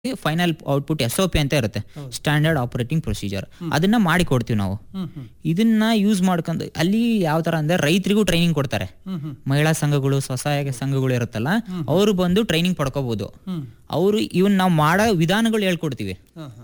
Final output S O P ಅಂತ ಇರುತ್ತೆ standard operating procedure ಅದನ್ನ ಮಾಡಿ ಕೊಡ್ತೀವಿ ನಾವು ಇದನ್ನ ಯೂಸ್ ಮಾಡ್ಕೊಂಡು ಅಲ್ಲಿ ಯಾವ ತರ ಅಂದ್ರೆ ರೈತರಿಗೂ ಟ್ರೈನಿಂಗ್ ಕೊಡ್ತಾರೆ ಮಹಿಳಾ ಸಂಘಗಳು ಸ್ವಸಹಾಯ ಸಂಘಗಳು ಇರುತ್ತಲ್ಲ ಅವರು ಬಂದು ಟ್ರೈನಿಂಗ್ ಪಡ್ಕೋಬಹುದು ಅವರು ಇವನ್ ನಾವು ಮಾಡೋ ವಿಧಾನಗಳು ಹೇಳ್ಕೊಡ್ತೀವಿ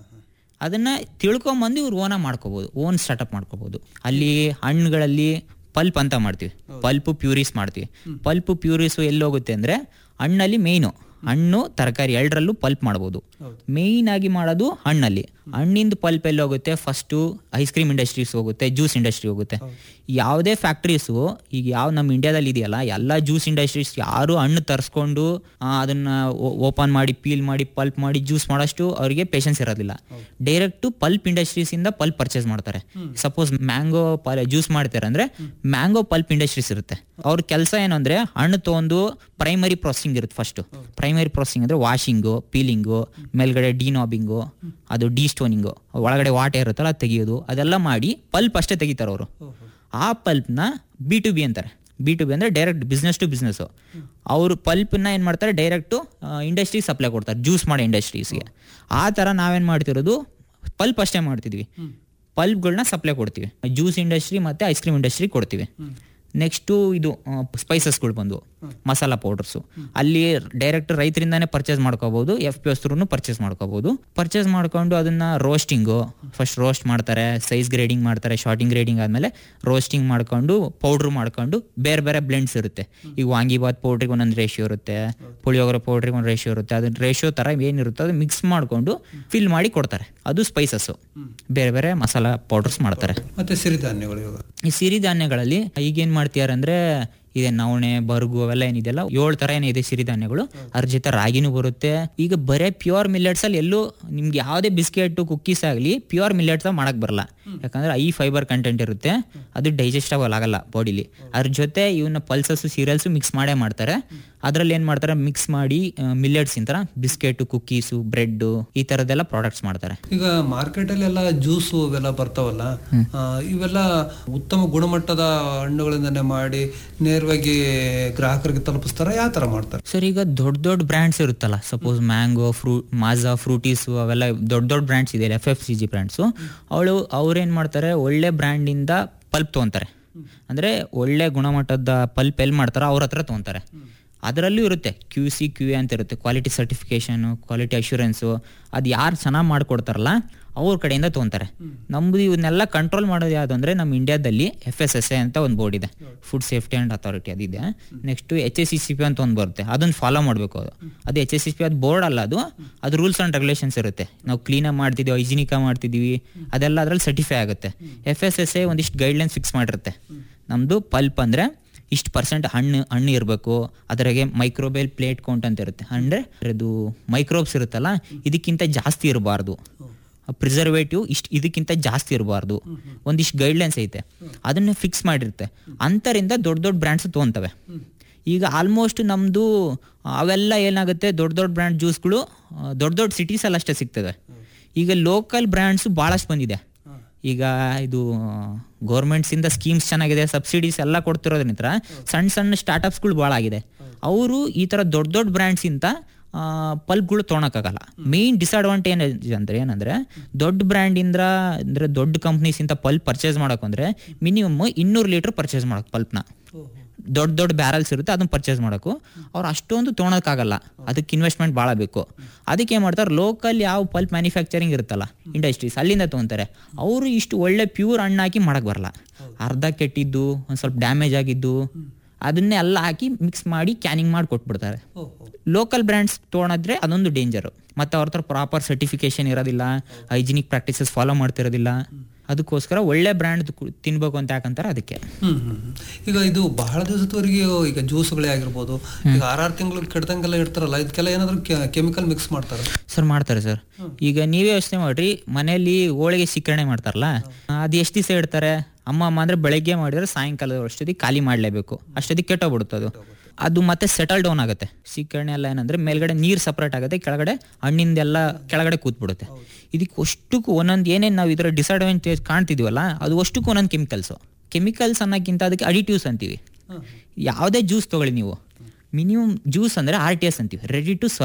ಅದನ್ನ ತಿಳ್ಕೊಂಬಂದು ಇವ್ರು ಓನ ಮಾಡ್ಕೋಬಹುದು ಓನ್ ಸ್ಟಾರ್ಟ್ಅಪ್ ಮಾಡ್ಕೋಬಹುದು ಅಲ್ಲಿ ಹಣ್ಣುಗಳಲ್ಲಿ ಪಲ್ಪ್ ಅಂತ ಮಾಡ್ತೀವಿ ಪಲ್ಪ್ ಪ್ಯೂರಿಸ್ ಮಾಡ್ತೀವಿ ಪಲ್ಪ್ ಪ್ಯೂರಿಸ್ ಎಲ್ಲಿ ಹೋಗುತ್ತೆ ಅಂದ್ರೆ ಹಣ್ಣಲ್ಲಿ ಮೇಯ್ನು ಹಣ್ಣು ತರಕಾರಿ ಎರಡರಲ್ಲೂ ಪಲ್ಪ್ ಮಾಡ್ಬೋದು ಮೇಯ್ನ್ ಆಗಿ ಮಾಡೋದು ಹಣ್ಣಲ್ಲಿ ಹಣ್ಣಿಂದ ಪಲ್ಪ್ ಎಲ್ಲಿ ಹೋಗುತ್ತೆ ಫಸ್ಟು ಐಸ್ ಕ್ರೀಮ್ ಇಂಡಸ್ಟ್ರೀಸ್ ಹೋಗುತ್ತೆ ಜ್ಯೂಸ್ ಇಂಡಸ್ಟ್ರಿ ಹೋಗುತ್ತೆ ಯಾವುದೇ ಫ್ಯಾಕ್ಟ್ರೀಸು ಈಗ ಯಾವ ನಮ್ಮ ಇಂಡಿಯಾದಲ್ಲಿ ಇದೆಯಲ್ಲ ಎಲ್ಲ ಜ್ಯೂಸ್ ಇಂಡಸ್ಟ್ರೀಸ್ ಯಾರು ಹಣ್ಣು ತರಿಸ್ಕೊಂಡು ಅದನ್ನ ಓಪನ್ ಮಾಡಿ ಪೀಲ್ ಮಾಡಿ ಪಲ್ಪ್ ಮಾಡಿ ಜ್ಯೂಸ್ ಮಾಡೋಷ್ಟು ಅವರಿಗೆ ಪೇಷನ್ಸ್ ಇರೋದಿಲ್ಲ ಡೈರೆಕ್ಟ್ ಪಲ್ಪ್ ಇಂಡಸ್ಟ್ರೀಸ್ ಇಂದ ಪಲ್ಪ್ ಪರ್ಚೇಸ್ ಮಾಡ್ತಾರೆ ಸಪೋಸ್ ಮ್ಯಾಂಗೋ ಜ್ಯೂಸ್ ಮಾಡ್ತಾರೆ ಅಂದ್ರೆ ಮ್ಯಾಂಗೋ ಪಲ್ಪ್ ಇಂಡಸ್ಟ್ರೀಸ್ ಇರುತ್ತೆ ಅವ್ರ ಕೆಲಸ ಏನು ಅಂದ್ರೆ ಹಣ್ಣು ತಗೊಂಡು ಪ್ರೈಮರಿ ಪ್ರೊಸೆಸಿಂಗ್ ಇರುತ್ತೆ ಫಸ್ಟ್ ಪ್ರೈಮರಿ ಪ್ರೊಸೆಸಿಂಗ್ ಅಂದ್ರೆ ವಾಷಿಂಗು ಪೀಲಿಂಗು ಮೇಲ್ಗಡೆ ಡಿನಾಬಿಂಗು ಅದು ಡಿ ಸ್ಟೋನಿಂಗು ಒಳಗಡೆ ವಾಟರ್ ಇರುತ್ತಲ್ಲ ಅದು ತೆಗಿಯೋದು ಅದೆಲ್ಲ ಮಾಡಿ ಪಲ್ಪ್ ಅಷ್ಟೇ ತೆಗಿತಾರೆ ಅವರು ಆ ಪಲ್ಪ್ನ ಬಿ ಟು ಬಿ ಅಂತಾರೆ ಬಿ ಟು ಬಿ ಅಂದರೆ ಡೈರೆಕ್ಟ್ ಬಿಸ್ನೆಸ್ ಟು ಬಿಸ್ನೆಸ್ ಅವರು ಪಲ್ಪ್ನ ಏನು ಮಾಡ್ತಾರೆ ಡೈರೆಕ್ಟು ಇಂಡಸ್ಟ್ರಿಗೆ ಸಪ್ಲೈ ಕೊಡ್ತಾರೆ ಜ್ಯೂಸ್ ಮಾಡೋ ಇಂಡಸ್ಟ್ರೀಸ್ಗೆ ಆ ಥರ ನಾವೇನು ಮಾಡ್ತಿರೋದು ಪಲ್ಪ್ ಅಷ್ಟೇ ಮಾಡ್ತಿದ್ವಿ ಪಲ್ಪ್ಗಳನ್ನ ಸಪ್ಲೈ ಕೊಡ್ತೀವಿ ಜ್ಯೂಸ್ ಇಂಡಸ್ಟ್ರಿ ಮತ್ತು ಐಸ್ ಕ್ರೀಮ್ ಇಂಡಸ್ಟ್ರಿ ಕೊಡ್ತೀವಿ ನೆಕ್ಸ್ಟು ಇದು ಸ್ಪೈಸಸ್ಗಳು ಬಂದು ಮಸಾಲ ಪೌಡರ್ಸು ಅಲ್ಲಿ ಡೈರೆಕ್ಟ್ ರೈತರಿಂದಾನೇ ಪರ್ಚೇಸ್ ಮಾಡ್ಕೋಬಹುದು ಎಫ್ ಪಿ ಎಸ್ ಪರ್ಚೇಸ್ ಮಾಡ್ಕೋಬಹುದು ಪರ್ಚೇಸ್ ಮಾಡ್ಕೊಂಡು ಅದನ್ನ ರೋಸ್ಟಿಂಗು ಫಸ್ಟ್ ರೋಸ್ಟ್ ಮಾಡ್ತಾರೆ ಸೈಜ್ ಗ್ರೇಡಿಂಗ್ ಮಾಡ್ತಾರೆ ಶಾರ್ಟಿಂಗ್ ಗ್ರೇಡಿಂಗ್ ಆದಮೇಲೆ ರೋಸ್ಟಿಂಗ್ ಮಾಡ್ಕೊಂಡು ಪೌಡ್ರ್ ಮಾಡ್ಕೊಂಡು ಬೇರೆ ಬೇರೆ ಬ್ಲೆಂಡ್ಸ್ ಇರುತ್ತೆ ಈಗ ವಾಂಗಿಬಾತ್ ಪೌಡ್ರಿಗೆ ಒಂದೊಂದು ರೇಷಿಯೋ ಇರುತ್ತೆ ಪುಳಿಯೋಗರೆ ಪೌಡ್ರಿಗೆ ಒಂದು ರೇಷಿಯೋ ಇರುತ್ತೆ ಅದನ್ನ ರೇಷಿಯೋ ಥರ ಏನಿರುತ್ತೆ ಅದು ಮಿಕ್ಸ್ ಮಾಡಿಕೊಂಡು ಫಿಲ್ ಮಾಡಿ ಕೊಡ್ತಾರೆ ಅದು ಸ್ಪೈಸಸ್ಸು ಬೇರೆ ಬೇರೆ ಮಸಾಲ ಪೌಡರ್ಸ್ ಮಾಡ್ತಾರೆ ಮತ್ತೆ ಸಿರಿಧಾನ್ಯಗಳು ಇವಾಗ ಈ ಸಿರಿಧಾನ್ಯಗಳಲ್ಲಿ ಈಗೇನ್ ಮಾಡ್ತಿದಾರೆ ಅಂದ್ರೆ ಇದೆ ನವಣೆ ಬರ್ಗು ಅವೆಲ್ಲ ಏನಿದೆಯಲ್ಲ ಏಳು ತರ ಏನಿದೆ ಸಿರಿಧಾನ್ಯಗಳು ಅದ್ರ ಜೊತೆ ರಾಗಿನೂ ಬರುತ್ತೆ ಈಗ ಬರೇ ಪ್ಯೂರ್ ಮಿಲ್ಲೆಟ್ಸ್ ಅಲ್ಲಿ ಎಲ್ಲೂ ನಿಮ್ಗೆ ಯಾವುದೇ ಬಿಸ್ಕೆಟ್ ಕುಕ್ಕೀಸ್ ಆಗಲಿ ಪ್ಯೂರ್ ಮಿಲ್ಲೆಟ್ಸ್ ಮಾಡಕ್ ಬರಲ್ಲ ಯಾಕಂದ್ರೆ ಐ ಫೈಬರ್ ಕಂಟೆಂಟ್ ಇರುತ್ತೆ ಅದು ಡೈಜೆಸ್ಟಬಲ್ ಆಗಲ್ಲ ಬಾಡಿಲಿ ಅದ್ರ ಜೊತೆ ಇವನ್ನ ಪಲ್ಸಸ್ ಸೀರಿಯಲ್ಸ್ ಮಿಕ್ಸ್ ಮಾಡೇ ಮಾಡ್ತಾರೆ ಅದ್ರಲ್ಲಿ ಏನ್ ಮಾಡ್ತಾರೆ ಮಿಕ್ಸ್ ಮಾಡಿ ಮಿಲ್ಲೆಟ್ಸ್ ಇಂತರ ಬಿಸ್ಕೆಟ್ ಕುಕ್ಕೀಸು ಬ್ರೆಡ್ ಈ ತರದೆಲ್ಲ ಪ್ರಾಡಕ್ಟ್ಸ್ ಮಾಡ್ತಾರೆ ಈಗ ಮಾರ್ಕೆಟ್ ಅಲ್ಲಿ ಎಲ್ಲ ಜ್ಯೂಸು ಇವೆಲ್ಲ ಬರ್ತಾವಲ್ಲ ಆ, ಇವೆಲ್ಲ ಉತ್ತಮ ಗುಣಮಟ್ಟದ ಹಣ್ಣುಗಳಿಂದನೇ ಮಾಡಿ ನೇರವಾಗಿ ಗ್ರಾಹಕರಿಗೆ ತಲುಪಿಸ್ತಾರ ಯಾವ ತರ ಮಾಡ್ತಾರೆ ಸರ್ ಈಗ ದೊಡ್ಡ ದೊಡ್ಡ ಬ್ರ್ಯಾಂಡ್ಸ್ ಇರುತ್ತಲ್ಲ ಸಪೋಸ್ ಮ್ಯಾಂಗೋ ಫ್ರೂ ಮಾಜಾ ಫ್ರೂಟೀಸು ಅವೆಲ್ಲ ದೊಡ್ಡ ದೊಡ್ಡ ಬ್ರ್ಯಾಂಡ್ಸ್ ಇದೆ F F C G brands ಅವಳು ಅವ್ರೇನ್ ಮಾಡ್ತಾರೆ ಒಳ್ಳೆ ಬ್ರ್ಯಾಂಡಿಂದ ಪಲ್ಪ್ ತೊಗೊಂತಾರೆ ಅಂದ್ರೆ ಒಳ್ಳೆ ಗುಣಮಟ್ಟದ ಪಲ್ಪ್ ಎಲ್ಲಿ ಮಾಡ್ತಾರೋ ಅವ್ರ ಹತ್ರ ತೊಗೊಂತಾರೆ ಅದರಲ್ಲೂ ಇರುತ್ತೆ ಕ್ಯೂ ಸಿ ಕ್ಯೂ ಎ ಅಂತ ಇರುತ್ತೆ ಕ್ವಾಲಿಟಿ ಸರ್ಟಿಫಿಕೇಶನು ಕ್ವಾಲಿಟಿ ಅಶ್ಯೂರೆನ್ಸು ಅದು ಯಾರು ಚೆನ್ನಾಗಿ ಮಾಡ್ಕೊಡ್ತಾರಲ್ಲ ಅವ್ರ ಕಡೆಯಿಂದ ತೊಗೊಂತಾರೆ ನಮ್ದು ಇವನ್ನೆಲ್ಲ ಕಂಟ್ರೋಲ್ ಮಾಡೋದು ಯಾವುದು ಅಂದ್ರೆ ನಮ್ಮ ಇಂಡಿಯಾದಲ್ಲಿ ಎಫ್ ಎಸ್ ಎಸ್ ಎ ಅಂತ ಒಂದು ಬೋರ್ಡ್ ಇದೆ ಫುಡ್ ಸೇಫ್ಟಿ ಅಂಡ್ ಅಥಾರಿಟಿ ಅದಿದೆ next H S C C P ಅಂತ ಒಂದು ಬರುತ್ತೆ ಅದನ್ನ ಫಾಲೋ ಮಾಡಬೇಕು ಅದು ಅದು ಎಚ್ ಎಸ್ ಸಿ ಪಿ ಅದು ಬೋರ್ಡ್ ಅಲ್ಲ ಅದು ಅದು ರೂಲ್ಸ್ ಅಂಡ್ ರೆಗ್ಯುಲೇಷನ್ಸ್ ಇರುತ್ತೆ ನಾವು ಕ್ಲೀನಾಗಿ ಮಾಡ್ತಿದ್ದೀವಿ ಹೈಜಿನಿಕ ಮಾಡ್ತಿದ್ದೀವಿ ಅದೆಲ್ಲ ಅದ್ರಲ್ಲಿ ಸರ್ಟಿಫೈ ಆಗುತ್ತೆ ಎಫ್ ಎಸ್ ಎಸ್ ಎ ಒಂದಿಷ್ಟು ಗೈಡ್ಲೈನ್ಸ್ ಫಿಕ್ಸ್ ಮಾಡಿರುತ್ತೆ ನಮ್ದು ಪಲ್ಪ್ ಅಂದ್ರೆ ಇಷ್ಟು ಪರ್ಸೆಂಟ್ ಹಣ್ಣು ಹಣ್ಣು ಇರಬೇಕು ಅದ್ರಾಗೆ ಮೈಕ್ರೋಬೇಲ್ ಪ್ಲೇಟ್ ಕೌಂಟ್ ಅಂತ ಇರುತ್ತೆ ಅಂದ್ರೆ ಅದು ಮೈಕ್ರೋಬ್ಸ್ ಇರುತ್ತಲ್ಲ ಇದಕ್ಕಿಂತ ಜಾಸ್ತಿ ಇರಬಾರ್ದು ಪ್ರಿಸರ್ವೇಟಿವ್ ಇಷ್ಟು ಇದಕ್ಕಿಂತ ಜಾಸ್ತಿ ಇರಬಾರ್ದು ಒಂದಿಷ್ಟು ಗೈಡ್ಲೈನ್ಸ್ ಐತೆ ಅದನ್ನ ಫಿಕ್ಸ್ ಮಾಡಿರುತ್ತೆ ಅಂತರಿಂದ ದೊಡ್ಡ ದೊಡ್ಡ ಬ್ರ್ಯಾಂಡ್ಸ್ ತೊಗೊಂತವೆ ಈಗ ಆಲ್ಮೋಸ್ಟ್ ನಮ್ಮದು ಅವೆಲ್ಲ ಏನಾಗುತ್ತೆ ದೊಡ್ಡ ದೊಡ್ಡ ಬ್ರ್ಯಾಂಡ್ ಜ್ಯೂಸ್ಗಳು ದೊಡ್ಡ ದೊಡ್ಡ ಸಿಟೀಸಲ್ಲಿ ಅಷ್ಟೇ ಸಿಗ್ತದೆ ಈಗ ಲೋಕಲ್ ಬ್ರ್ಯಾಂಡ್ಸ್ ಭಾಳಷ್ಟು ಬಂದಿದೆ ಈಗ ಇದು ಗೌರ್ಮೆಂಟ್ಸ್ ಇಂದ ಸ್ಕೀಮ್ಸ್ ಚೆನ್ನಾಗಿದೆ ಸಬ್ಸಿಡೀಸ್ ಎಲ್ಲ ಕೊಡ್ತಿರೋದ್ರಿಂದ ಸಣ್ಣ ಸಣ್ಣ ಸ್ಟಾರ್ಟಪ್ಸ್ಗಳು ಭಾಳ ಆಗಿದೆ ಅವರು ಈ ಥರ ದೊಡ್ಡ ದೊಡ್ಡ ಬ್ರ್ಯಾಂಡ್ಸ್ ಇಂದ ಪಲ್ಪ್ಗಳು ತೊಗೊಳಕ್ಕಾಗಲ್ಲ ಮೇನ್ ಡಿಸ್ಅಡ್ವಾಂಟೇಜ್ ಅಂದ್ರೆ ಏನಂದ್ರೆ ದೊಡ್ಡ ಬ್ರ್ಯಾಂಡ್ ಇಂದ ಅಂದ್ರೆ ದೊಡ್ಡ ಕಂಪ್ನೀಸ್ ಇಂದ ಪಲ್ಪ್ ಪರ್ಚೇಸ್ ಮಾಡಕ್ ಅಂದ್ರೆ ಮಿನಿಮಮ್ ಇನ್ನೂರು ಲೀಟರ್ ಪರ್ಚೇಸ್ ಮಾಡಕ್ ಪಲ್ಪ್ನ ದೊಡ್ಡ ದೊಡ್ಡ ಬ್ಯಾರಲ್ಸ್ ಇರುತ್ತೆ ಅದನ್ನ ಪರ್ಚೇಸ್ ಮಾಡೋಕು ಅವ್ರು ಅಷ್ಟೊಂದು ತೊಗೊಳಕ್ಕಾಗಲ್ಲ ಅದಕ್ಕೆ ಇನ್ವೆಸ್ಟ್ಮೆಂಟ್ ಭಾಳ ಬೇಕು ಅದಕ್ಕೆ ಏನ್ ಮಾಡ್ತಾರೆ ಲೋಕಲ್ ಯಾವ ಪಲ್ಪ್ ಮ್ಯಾನುಫ್ಯಾಕ್ಚರಿಂಗ್ ಇರುತ್ತಲ್ಲ ಇಂಡಸ್ಟ್ರೀಸ್ ಅಲ್ಲಿಂದ ತೊಗೊಂತಾರೆ ಅವರು ಇಷ್ಟು ಒಳ್ಳೆ ಪ್ಯೂರ್ ಹಣ್ಣು ಹಾಕಿ ಮಾಡಕ್ ಬರಲ್ಲ ಅರ್ಧ ಕೆಟ್ಟಿದ್ದು ಒಂದು ಸ್ವಲ್ಪ ಡ್ಯಾಮೇಜ್ ಆಗಿದ್ದು ಅದನ್ನೇ ಎಲ್ಲ ಹಾಕಿ ಮಿಕ್ಸ್ ಮಾಡಿ ಕ್ಯಾನಿಂಗ್ ಮಾಡಿ ಕೊಟ್ಬಿಡ್ತಾರೆ ಲೋಕಲ್ ಬ್ರ್ಯಾಂಡ್ಸ್ ತೊಗೊಳದ್ರೆ ಅದೊಂದು ಡೇಂಜರು ಮತ್ತೆ ಅವ್ರ ಹತ್ರ ಪ್ರಾಪರ್ ಸರ್ಟಿಫಿಕೇಶನ್ ಇರೋದಿಲ್ಲ ಹೈಜಿನಿಕ್ ಪ್ರಾಕ್ಟೀಸಸ್ ಫಾಲೋ ಮಾಡ್ತಿರೋದಿಲ್ಲ ಅದಕ್ಕೋಸ್ಕರ ಒಳ್ಳೆ ಬ್ರ್ಯಾಂಡ್ ತಿನ್ಬೇಕು ಅಂತ ಯಾಕಂತಾರೆ ಅದಕ್ಕೆ ಹ್ಮ್ ಹ್ಮ್ ಹ್ಮ್. ಈಗ ಇದು ಬಹಳ ದಿವಸದವರೆಗೆ ಈಗ ಜ್ಯೂಸ್ಗಳೇ ಆಗಿರ್ಬೋದು ಈಗ ಆರಾರು ತಿಂಗಳು ಕೆಡ್ದಂಗೆಲ್ಲ ಇಡ್ತಾರಲ್ಲ ಇದಕ್ಕೆಲ್ಲ ಏನಾದ್ರು ಕೆಮಿಕಲ್ ಮಿಕ್ಸ್ ಮಾಡ್ತಾರೆ ಸರ್ ಮಾಡ್ತಾರೆ ಸರ್ ಈಗ ನೀವೇ ಯೋಚನೆ ಮಾಡ್ರಿ ಮನೆಯಲ್ಲಿ ಹೋಳಿಗೆ ಸಿಕ್ಕರಣೆ ಮಾಡ್ತಾರಲ್ಲ ಅದು ಎಷ್ಟು ದಿವಸ ಇಡ್ತಾರೆ ಅಮ್ಮ ಅಮ್ಮ ಅಂದ್ರೆ ಬೆಳಗ್ಗೆ ಮಾಡಿದ್ರೆ ಸಾಯಂಕಾಲ ಅಷ್ಟೊತ್ತಿಗೆ ಖಾಲಿ ಮಾಡಲೇಬೇಕು ಅಷ್ಟೊತ್ತಿಗೆ ಕೆಟ್ಟೋಗ್ಬಿಡುತ್ತೆ ಅದು ಅದು ಮತ್ತೆ ಸೆಟಲ್ ಡೌನ್ ಆಗುತ್ತೆ ಸಿಕ್ಕರಣೆ ಎಲ್ಲ ಏನಂದ್ರೆ ಮೇಲ್ಗಡೆ ನೀರು ಸಪ್ರೇಟ್ ಆಗುತ್ತೆ ಕೆಳಗಡೆ ಹಣ್ಣಿಂದೆಲ್ಲ ಕೆಳಗಡೆ ಕೂತ್ಬಿಡುತ್ತೆ ಇದಕ್ಕೆ ಅಷ್ಟಕ್ಕೂ ಒಂದೊಂದು ಏನೇನು ನಾವು ಇದರ ಡಿಸಡ್ವಾಂಟೇಜ್ ಕಾಣ್ತಿದೀವಲ್ಲ ಅದು ಅಷ್ಟಕ್ಕೂ ಒಂದೊಂದು ಕೆಮಿಕಲ್ಸು ಕೆಮಿಕಲ್ಸ್ ಅನ್ನೋಕ್ಕಿಂತ ಅದಕ್ಕೆ ಅಡಿಟಿವ್ಸ್ ಅಂತೀವಿ ಯಾವುದೇ ಜ್ಯೂಸ್ ತಗೊಳ್ಳಿ ನೀವು ಮಿನಿಮಮ್ ಜ್ಯೂಸ್ ಅಂದ್ರೆ ಆರ್ ಟಿ ಎಸ್ ಅಂತೀವಿ ರೆಡಿ ಟು ಸರ್ವ್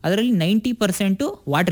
ಅದರಲ್ಲಿ ನೈಂಟಿ ಪರ್ಸೆಂಟು ವಾಟರ್